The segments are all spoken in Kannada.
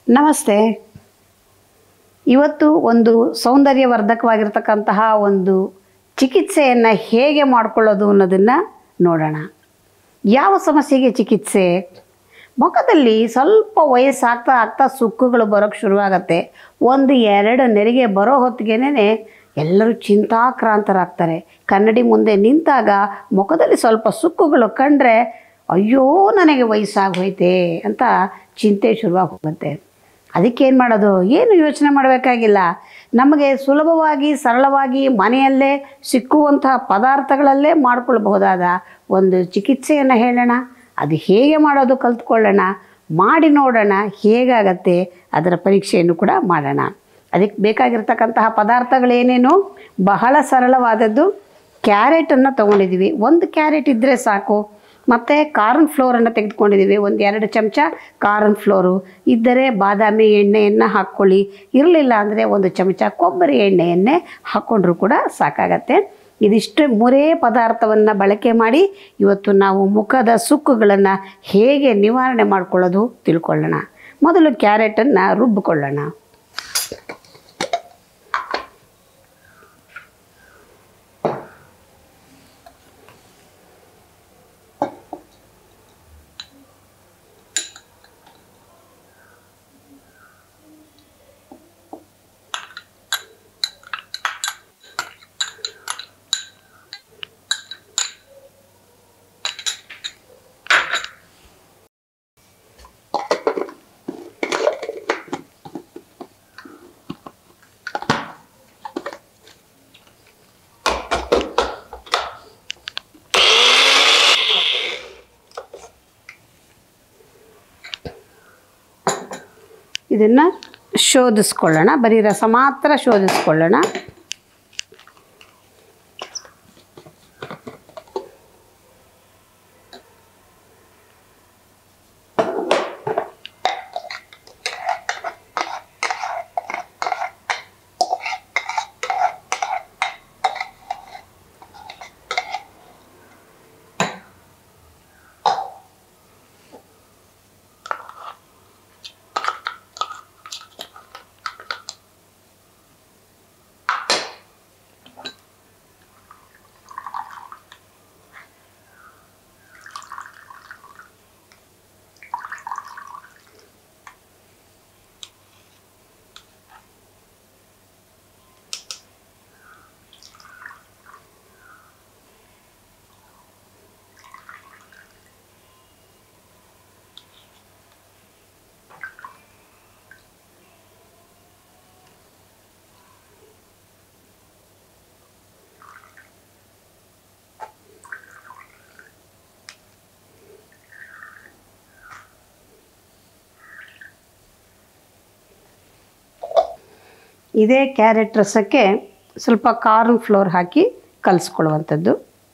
ನಮಸ್ತೆ ಇವತ್ತು ಒಂದು ಸೌಂದರ್ಯವರ್ಧಕವಾಗಿರ್ತಕ್ಕಂತಹ ಒಂದು ಚಿಕಿತ್ಸೆಯನ್ನು ಹೇಗೆ ಮಾಡಿಕೊಳ್ಳೋದು ಅನ್ನೋದನ್ನು ನೋಡೋಣ ಯಾವ ಸಮಸ್ಯೆಗೆ ಚಿಕಿತ್ಸೆ ಮುಖದಲ್ಲಿ ಸ್ವಲ್ಪ ವಯಸ್ಸಾಗ್ತಾ ಆಗ್ತಾ ಸುಕ್ಕುಗಳು ಬರೋಕ್ಕೆ ಶುರುವಾಗತ್ತೆ ಒಂದು ಎರಡು ನೆರಿಗೆ ಬರೋ ಹೊತ್ತಿಗೆನೇ ಎಲ್ಲರೂ ಚಿಂತಾಕ್ರಾಂತರಾಗ್ತಾರೆ ಕನ್ನಡಿ ಮುಂದೆ ನಿಂತಾಗ ಮುಖದಲ್ಲಿ ಸ್ವಲ್ಪ ಸುಕ್ಕುಗಳು ಕಂಡ್ರೆ ಅಯ್ಯೋ ನನಗೆ ವಯಸ್ಸಾಗೋಯ್ತೆ ಅಂತ ಚಿಂತೆ ಶುರುವಾಗಿ ಹೋಗುತ್ತೆ ಅದಕ್ಕೇನು ಮಾಡೋದು ಏನು ಯೋಚನೆ ಮಾಡಬೇಕಾಗಿಲ್ಲ ನಮಗೆ ಸುಲಭವಾಗಿ ಸರಳವಾಗಿ ಮನೆಯಲ್ಲೇ ಸಿಕ್ಕುವಂತಹ ಪದಾರ್ಥಗಳಲ್ಲೇ ಮಾಡಿಕೊಳ್ಬಹುದಾದ ಒಂದು ಚಿಕಿತ್ಸೆಯನ್ನು ಹೇಳೋಣ ಅದು ಹೇಗೆ ಮಾಡೋದು ಕಲ್ತ್ಕೊಳ್ಳೋಣ ಮಾಡಿ ನೋಡೋಣ ಹೇಗಾಗತ್ತೆ ಅದರ ಪರೀಕ್ಷೆಯನ್ನು ಕೂಡ ಮಾಡೋಣ ಅದಕ್ಕೆ ಬೇಕಾಗಿರ್ತಕ್ಕಂತಹ ಪದಾರ್ಥಗಳೇನೇನು ಬಹಳ ಸರಳವಾದದ್ದು ಕ್ಯಾರೆಟನ್ನು ತೊಗೊಂಡಿದ್ದೀವಿ ಒಂದು ಕ್ಯಾರೆಟ್ ಇದ್ದರೆ ಸಾಕು ಮತ್ತು ಕಾರ್ನ್ ಫ್ಲೋರನ್ನು ತೆಗೆದುಕೊಂಡಿದ್ದೀವಿ ಒಂದು ಎರಡು ಚಮಚ ಕಾರ್ನ್ ಫ್ಲೋರು ಇದ್ದರೆ ಬಾದಾಮಿ ಎಣ್ಣೆಯನ್ನು ಹಾಕ್ಕೊಳ್ಳಿ ಇರಲಿಲ್ಲ ಅಂದರೆ ಒಂದು ಚಮಚ ಕೊಬ್ಬರಿ ಎಣ್ಣೆಯನ್ನೇ ಹಾಕ್ಕೊಂಡ್ರೂ ಕೂಡ ಸಾಕಾಗತ್ತೆ ಇದಿಷ್ಟು ಮೂರೇ ಪದಾರ್ಥವನ್ನು ಬಳಕೆ ಮಾಡಿ ಇವತ್ತು ನಾವು ಮುಖದ ಸುಕ್ಕುಗಳನ್ನು ಹೇಗೆ ನಿವಾರಣೆ ಮಾಡ್ಕೊಳ್ಳೋದು ತಿಳ್ಕೊಳ್ಳೋಣ ಮೊದಲು ಕ್ಯಾರೆಟನ್ನು ರುಬ್ಬಿಕೊಳ್ಳೋಣ ಇದನ್ನು ಶೋಧಿಸ್ಕೊಳ್ಳೋಣ ಬರೀ ರಸ ಮಾತ್ರ ಶೋಧಿಸ್ಕೊಳ್ಳೋಣ ಇದೇ ಕ್ಯಾರೆಟ್ ರಸಕ್ಕೆ ಸ್ವಲ್ಪ ಕಾರ್ನ್ ಫ್ಲೋರ್ ಹಾಕಿ ಕಲಿಸ್ಕೊಳ್ಳುವಂಥದ್ದು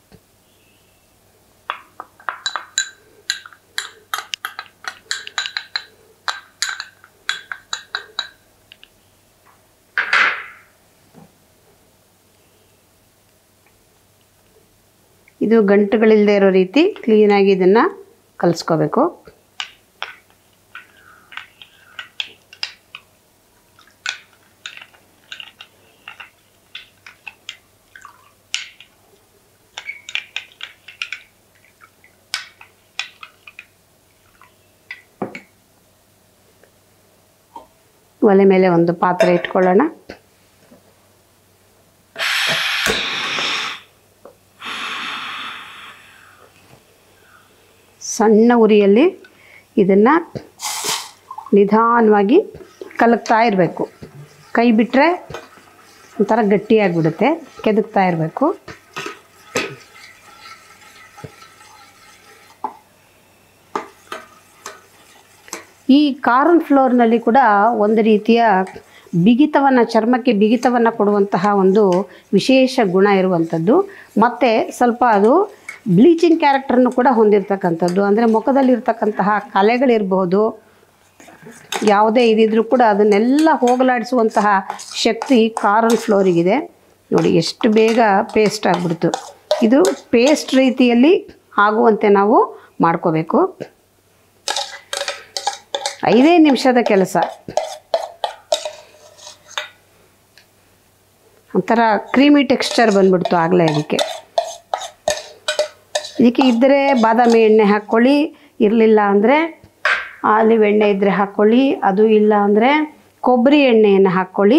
ಇದು ಗಂಟುಗಳಿಲ್ಲದೆ ಇರೋ ರೀತಿ ಕ್ಲೀನಾಗಿ ಇದನ್ನು ಕಲಿಸ್ಕೋಬೇಕು ಒಲೆ ಮೇಲೆ ಒಂದು ಪಾತ್ರೆ ಇಟ್ಕೊಳ್ಳೋಣ ಸಣ್ಣ ಉರಿಯಲ್ಲಿ ಇದನ್ನು ನಿಧಾನವಾಗಿ ಕಲಕ್ತಾ ಇರಬೇಕು ಕೈ ಬಿಟ್ಟರೆ ಒಂಥರ ಗಟ್ಟಿಯಾಗಿಬಿಡುತ್ತೆ ಕೆದಕ್ತಾ ಇರಬೇಕು ಈ ಕಾರ್ನ್ ಫ್ಲೋರ್ನಲ್ಲಿ ಕೂಡ ಒಂದು ರೀತಿಯ ಬಿಗಿತವನ್ನು ಚರ್ಮಕ್ಕೆ ಬಿಗಿತವನ್ನು ಕೊಡುವಂತಹ ಒಂದು ವಿಶೇಷ ಗುಣ ಇರುವಂಥದ್ದು ಮತ್ತು ಸ್ವಲ್ಪ ಅದು ಬ್ಲೀಚಿಂಗ್ ಕ್ಯಾರೆಕ್ಟರನ್ನು ಕೂಡ ಹೊಂದಿರತಕ್ಕಂಥದ್ದು ಅಂದರೆ ಮುಖದಲ್ಲಿರ್ತಕ್ಕಂತಹ ಕಲೆಗಳಿರ್ಬೋದು ಯಾವುದೇ ಇದಿದ್ರೂ ಕೂಡ ಅದನ್ನೆಲ್ಲ ಹೋಗಲಾಡಿಸುವಂತಹ ಶಕ್ತಿ ಕಾರ್ನ್ ಫ್ಲೋರಿಗಿದೆ ನೋಡಿ ಎಷ್ಟು ಬೇಗ ಪೇಸ್ಟ್ ಆಗಿಬಿಡ್ತು ಇದು ಪೇಸ್ಟ್ ರೀತಿಯಲ್ಲಿ ಆಗುವಂತೆ ನಾವು ಮಾಡ್ಕೋಬೇಕು ಐದೇ ನಿಮಿಷದ ಕೆಲಸ ಒಂಥರ ಕ್ರೀಮಿ ಟೆಕ್ಸ್ಚರ್ ಬಂದ್ಬಿಡ್ತು ಆಗಲೇ ಅದಕ್ಕೆ ಇದಕ್ಕೆ ಇದ್ದರೆ ಬಾದಾಮಿ ಎಣ್ಣೆ ಹಾಕ್ಕೊಳ್ಳಿ ಇರಲಿಲ್ಲ ಅಂದರೆ ಆಲಿವ್ ಎಣ್ಣೆ ಇದ್ದರೆ ಹಾಕ್ಕೊಳ್ಳಿ ಅದು ಇಲ್ಲ ಅಂದರೆ ಕೊಬ್ಬರಿ ಎಣ್ಣೆಯನ್ನು ಹಾಕ್ಕೊಳ್ಳಿ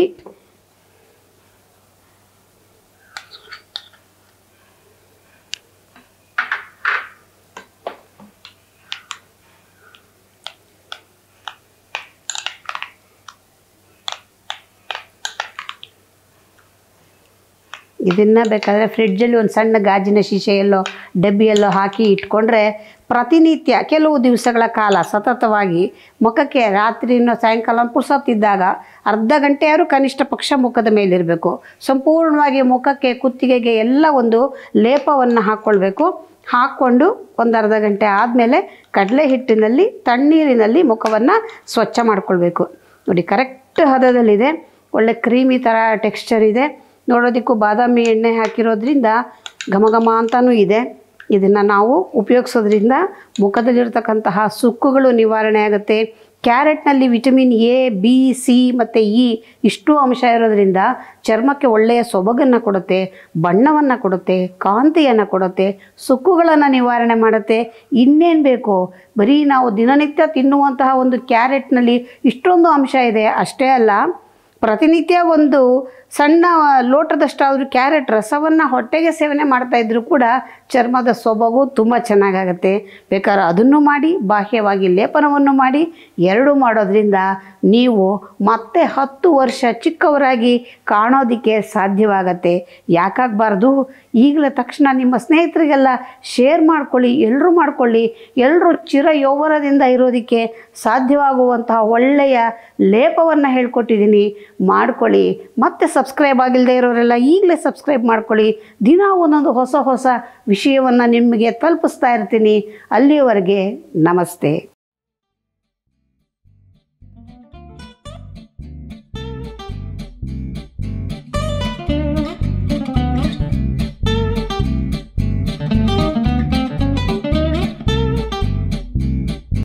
ಇದನ್ನು ಬೇಕಾದರೆ ಫ್ರಿಡ್ಜಲ್ಲಿ ಒಂದು ಸಣ್ಣ ಗಾಜಿನ ಶೀಶೆಯಲ್ಲೋ ಡಬ್ಬಿಯಲ್ಲೋ ಹಾಕಿ ಇಟ್ಕೊಂಡ್ರೆ ಪ್ರತಿನಿತ್ಯ ಕೆಲವು ದಿವಸಗಳ ಕಾಲ ಸತತವಾಗಿ ಮುಖಕ್ಕೆ ರಾತ್ರಿನೋ ಸಾಯಂಕಾಲ ಪುರ್ಸೊತ್ತಿದ್ದಾಗ ಅರ್ಧ ಗಂಟೆಯಾದ್ರೂ ಕನಿಷ್ಠ ಪಕ್ಷ ಮುಖದ ಮೇಲಿರಬೇಕು ಸಂಪೂರ್ಣವಾಗಿ ಮುಖಕ್ಕೆ ಕುತ್ತಿಗೆಗೆ ಎಲ್ಲ ಒಂದು ಲೇಪವನ್ನು ಹಾಕ್ಕೊಳ್ಬೇಕು ಹಾಕ್ಕೊಂಡು ಒಂದು ಅರ್ಧ ಗಂಟೆ ಆದಮೇಲೆ ಕಡಲೆ ಹಿಟ್ಟಿನಲ್ಲಿ ತಣ್ಣೀರಿನಲ್ಲಿ ಮುಖವನ್ನು ಸ್ವಚ್ಛ ಮಾಡ್ಕೊಳ್ಬೇಕು ನೋಡಿ ಕರೆಕ್ಟ್ ಹದದಲ್ಲಿದೆ ಒಳ್ಳೆ ಕ್ರೀಮಿ ಥರ ಟೆಕ್ಸ್ಚರ್ ಇದೆ ನೋಡೋದಕ್ಕೂ ಬಾದಾಮಿ ಎಣ್ಣೆ ಹಾಕಿರೋದ್ರಿಂದ ಘಮ ಘಮ ಅಂತಲೂ ಇದೆ ಇದನ್ನು ನಾವು ಉಪಯೋಗಿಸೋದ್ರಿಂದ ಮುಖದಲ್ಲಿರ್ತಕ್ಕಂತಹ ಸುಕ್ಕುಗಳು ನಿವಾರಣೆ ಆಗುತ್ತೆ ಕ್ಯಾರೆಟ್ನಲ್ಲಿ ವಿಟಮಿನ್ ಎ ಬಿ ಸಿ ಮತ್ತು ಇ ಇಷ್ಟು ಅಂಶ ಇರೋದ್ರಿಂದ ಚರ್ಮಕ್ಕೆ ಒಳ್ಳೆಯ ಸೊಬಗನ್ನು ಕೊಡುತ್ತೆ ಬಣ್ಣವನ್ನು ಕೊಡುತ್ತೆ ಕಾಂತಿಯನ್ನು ಕೊಡುತ್ತೆ ಸುಕ್ಕುಗಳನ್ನು ನಿವಾರಣೆ ಮಾಡುತ್ತೆ ಇನ್ನೇನು ಬೇಕು ಬರೀ ನಾವು ದಿನನಿತ್ಯ ತಿನ್ನುವಂತಹ ಒಂದು ಕ್ಯಾರೆಟ್ನಲ್ಲಿ ಇಷ್ಟೊಂದು ಅಂಶ ಇದೆ ಅಷ್ಟೇ ಅಲ್ಲ ಪ್ರತಿನಿತ್ಯ ಒಂದು ಸಣ್ಣ ಲೋಟದಷ್ಟಾದರೂ ಕ್ಯಾರೆಟ್ ರಸವನ್ನು ಹೊಟ್ಟೆಗೆ ಸೇವನೆ ಮಾಡ್ತಾ ಇದ್ದರೂ ಕೂಡ ಚರ್ಮದ ಸೊಬಗು ತುಂಬ ಚೆನ್ನಾಗಾಗತ್ತೆ ಬೇಕಾದ್ರೆ ಅದನ್ನು ಮಾಡಿ ಬಾಹ್ಯವಾಗಿ ಲೇಪನವನ್ನು ಮಾಡಿ ಎರಡು ಮಾಡೋದ್ರಿಂದ ನೀವು ಮತ್ತೆ ಹತ್ತು ವರ್ಷ ಚಿಕ್ಕವರಾಗಿ ಕಾಣೋದಕ್ಕೆ ಸಾಧ್ಯವಾಗತ್ತೆ ಯಾಕಾಗಬಾರ್ದು ಈಗಲೇ ತಕ್ಷಣ ನಿಮ್ಮ ಸ್ನೇಹಿತರಿಗೆಲ್ಲ ಶೇರ್ ಮಾಡ್ಕೊಳ್ಳಿ ಎಲ್ಲರೂ ಮಾಡ್ಕೊಳ್ಳಿ ಎಲ್ಲರೂ ಚಿರ ಯೌವನದಿಂದ ಇರೋದಕ್ಕೆ ಸಾಧ್ಯವಾಗುವಂತಹ ಒಳ್ಳೆಯ ಲೇಪವನ್ನು ಹೇಳ್ಕೊಟ್ಟಿದ್ದೀನಿ ಮಾಡ್ಕೊಳ್ಳಿ ಮತ್ತೆ ಸಬ್ಸ್ಕ್ರೈಬ್ ಆಗಿಲ್ಲದೆ ಇರೋರೆಲ್ಲ ಈಗಲೇ ಸಬ್ಸ್ಕ್ರೈಬ್ ಮಾಡ್ಕೊಳ್ಳಿ ದಿನ ಒಂದೊಂದು ಹೊಸ ಹೊಸ ವಿಷಯವನ್ನು ನಿಮಗೆ ತಲುಪಿಸ್ತಾ ಇರ್ತೀನಿ ಅಲ್ಲಿಯವರೆಗೆ ನಮಸ್ತೆ